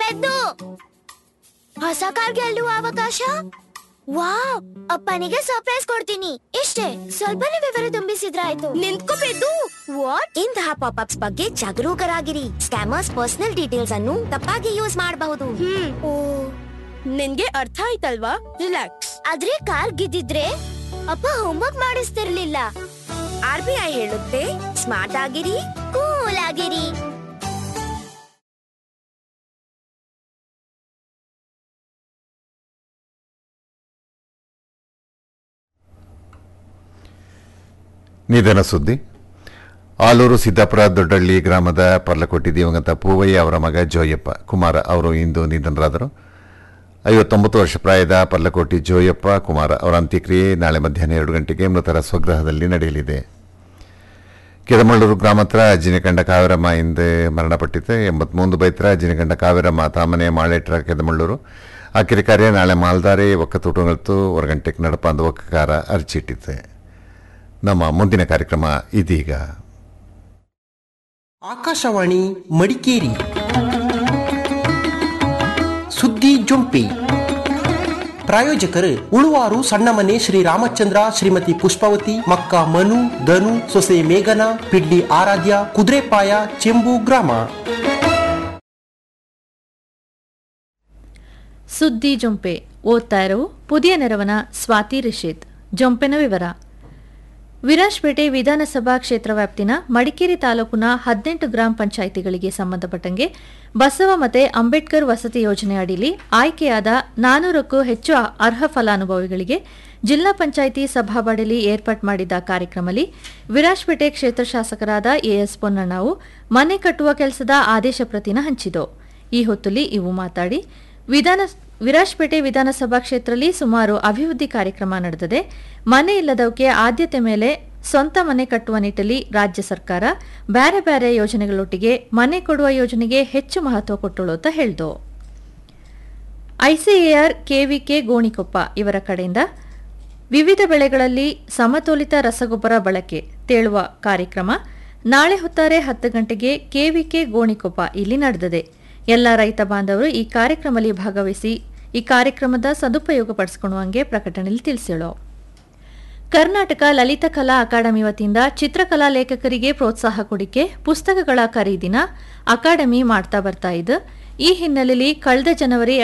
ಪೆದ್ದು ಹೊಸ ಕಾರ್ ಗೆಲ್ಲುವ ಅವಕಾಶ ವಾವ್ ಅಪ್ಪನಿಗೆ ಸರ್ಪ್ರೈಸ್ ಕೊಡ್ತೀನಿ ಇಷ್ಟೇ ಸ್ವಲ್ಪನೇ ವಿವರ ತುಂಬಿಸಿದ್ರಾಯ್ತು ನಿಂತ್ಕೋ ಪೆದ್ದು ವಾಟ್ ಇಂತಹ ಪಾಪ್ಅಪ್ಸ್ ಬಗ್ಗೆ ಜಾಗರೂಕರಾಗಿರಿ ಸ್ಕ್ಯಾಮರ್ಸ್ ಪರ್ಸನಲ್ ಡೀಟೇಲ್ಸ್ ಅನ್ನು ತಪ್ಪಾಗಿ ಯೂಸ್ ಮಾಡಬಹುದು ಓ ನಿನ್ಗೆ ಅರ್ಥ ಆಯ್ತಲ್ವಾ ರಿಲ್ಯಾಕ್ಸ್ ಆದ್ರೆ ಕಾರ್ ಗೆದ್ದಿದ್ರೆ ಅಪ್ಪ ಹೋಮ್ವರ್ಕ್ ಮಾಡಿಸ್ತಿರ್ಲಿಲ್ಲ ಆರ್ ಬಿ ಐ ಹೇಳುತ್ತೆ ಸ್ಮಾರ್ಟ್ ಆಗಿರಿ ಕೂಲ್ ಆಗಿರಿ ನಿಧನ ಸುದ್ದಿ ಆಲೂರು ಸಿದ್ದಾಪುರ ದೊಡ್ಡಳ್ಳಿ ಗ್ರಾಮದ ಪರ್ಲಕೋಟಿ ದಿವಂಗತ ಪೂವಯ್ಯ ಅವರ ಮಗ ಜೋಯಪ್ಪ ಕುಮಾರ ಅವರು ಇಂದು ನಿಧನರಾದರು ಐವತ್ತೊಂಬತ್ತು ವರ್ಷ ಪ್ರಾಯದ ಪರ್ಲಕೋಟಿ ಜೋಯಪ್ಪ ಕುಮಾರ ಅವರ ಅಂತ್ಯಕ್ರಿಯೆ ನಾಳೆ ಮಧ್ಯಾಹ್ನ ಎರಡು ಗಂಟೆಗೆ ಮೃತರ ಸ್ವಗೃಹದಲ್ಲಿ ನಡೆಯಲಿದೆ ಕೆದಮಳ್ಳೂರು ಗ್ರಾಮತ್ರ ಅಜ್ಜಿನಕಂಡ ಕಾವೇರಮ್ಮ ಹಿಂದೆ ಮರಣಪಟ್ಟಿದೆ ಎಂಬತ್ಮೂರು ಬೈತ್ರ ಅಜ್ಜಿನಕಂಡ ಕಾವೇರಮ್ಮ ತಾಮನೆ ಮಾಳೆಟ್ರ ಕೆದಮಳ್ಳೂರು ಆಕಿರಿ ಕಾರ್ಯ ನಾಳೆ ಮಾಲ್ದಾರೆ ಒಕ್ಕತೂಟುಗಳತ್ತು ಹೊರಗಂಟೆಗೆ ನಡಪ ಅಂದ ಒಕ್ಕಕಾರ ಅರ್ಚಿಟ್ಟಿದೆ ನಮ್ಮ ಮುಂದಿನ ಕಾರ್ಯಕ್ರಮ ಇದೀಗ ಆಕಾಶವಾಣಿ ಮಡಿಕೇರಿ ಸುದ್ದಿ ಜೊಂಪಿ ಪ್ರಾಯೋಜಕರು ಉಳುವಾರು ಸಣ್ಣಮನೆ ಶ್ರೀ ರಾಮಚಂದ್ರ ಶ್ರೀಮತಿ ಪುಷ್ಪಾವತಿ ಮಕ್ಕ ಮನು ಧನು ಸೊಸೆ ಮೇಘನ ಪಿಡ್ಲಿ ಆರಾಧ್ಯ ಕುದುರೆಪಾಯ ಚೆಂಬು ಗ್ರಾಮ ಸುದ್ದಿ ಜೊಂಪೆ ಓದ್ತಾ ಇರೋ ಪುದಿಯ ನೆರವನ ಸ್ವಾತಿ ರಿಷಿತ್ ಜೊಂಪೆನ ವಿವರ ವಿರಾಜ್ಪೇಟೆ ವಿಧಾನಸಭಾ ಕ್ಷೇತ್ರ ವ್ಯಾಪ್ತಿನ ಮಡಿಕೇರಿ ತಾಲೂಕಿನ ಹದಿನೆಂಟು ಗ್ರಾಮ ಪಂಚಾಯಿತಿಗಳಿಗೆ ಸಂಬಂಧಪಟ್ಟಂಗೆ ಬಸವ ಮತ್ತೆ ಅಂಬೇಡ್ಕರ್ ವಸತಿ ಯೋಜನೆ ಅಡಿಲಿ ಆಯ್ಕೆಯಾದ ನಾನೂರಕ್ಕೂ ಹೆಚ್ಚು ಅರ್ಹ ಫಲಾನುಭವಿಗಳಿಗೆ ಜಿಲ್ಲಾ ಪಂಚಾಯಿತಿ ಸಭಾಬಾಡಲಿ ಏರ್ಪಾಟ್ ಮಾಡಿದ್ದ ಕಾರ್ಯಕ್ರಮದಲ್ಲಿ ವಿರಾಜ್ಪೇಟೆ ಕ್ಷೇತ್ರ ಶಾಸಕರಾದ ಎಎಸ್ ಪೊನ್ನಣ್ಣವು ಮನೆ ಕಟ್ಟುವ ಕೆಲಸದ ಆದೇಶ ಪ್ರತಿನ ಹಂಚಿತು ಈ ಹೊತ್ತಲ್ಲಿ ಇವು ಮಾತಾಡಿ ವಿಧಾನ ವಿರಾಜ್ಪೇಟೆ ವಿಧಾನಸಭಾ ಕ್ಷೇತ್ರದಲ್ಲಿ ಸುಮಾರು ಅಭಿವೃದ್ಧಿ ಕಾರ್ಯಕ್ರಮ ನಡೆದಿದೆ ಮನೆ ಇಲ್ಲದವಕ್ಕೆ ಆದ್ಯತೆ ಮೇಲೆ ಸ್ವಂತ ಮನೆ ಕಟ್ಟುವ ನಿಟ್ಟಲ್ಲಿ ರಾಜ್ಯ ಸರ್ಕಾರ ಬ್ಯಾರೆ ಬ್ಯಾರೆ ಯೋಜನೆಗಳೊಟ್ಟಿಗೆ ಮನೆ ಕೊಡುವ ಯೋಜನೆಗೆ ಹೆಚ್ಚು ಮಹತ್ವ ಕೊಟ್ಟಳು ಅಂತ ಹೇಳ್ದು ಐಸಿಎಆರ್ ಕೆವಿಕೆ ಗೋಣಿಕೊಪ್ಪ ಇವರ ಕಡೆಯಿಂದ ವಿವಿಧ ಬೆಳೆಗಳಲ್ಲಿ ಸಮತೋಲಿತ ರಸಗೊಬ್ಬರ ಬಳಕೆ ತೇಳುವ ಕಾರ್ಯಕ್ರಮ ನಾಳೆ ಹೊತ್ತಾರೆ ಹತ್ತು ಗಂಟೆಗೆ ಕೆವಿಕೆ ಗೋಣಿಕೊಪ್ಪ ಇಲ್ಲಿ ನಡೆದಿದೆ ಎಲ್ಲ ರೈತ ಬಾಂಧವರು ಈ ಕಾರ್ಯಕ್ರಮದಲ್ಲಿ ಭಾಗವಹಿಸಿ ಈ ಕಾರ್ಯಕ್ರಮದ ಸದುಪಯೋಗ ಪಡಿಸಿಕೊಳ್ಳುವಂಗೆ ಪ್ರಕಟಣೆಯಲ್ಲಿ ತಿಳಿಸಿಳು ಕರ್ನಾಟಕ ಲಲಿತ ಕಲಾ ಅಕಾಡೆಮಿ ವತಿಯಿಂದ ಚಿತ್ರಕಲಾ ಲೇಖಕರಿಗೆ ಪ್ರೋತ್ಸಾಹ ಕೊಡಿಕೆ ಪುಸ್ತಕಗಳ ಖರೀದಿನ ಅಕಾಡೆಮಿ ಮಾಡ್ತಾ ಬರ್ತಾ ಇದ್ದು ಈ ಹಿನ್ನೆಲೆಯಲ್ಲಿ ಕಳೆದ ಜನವರಿ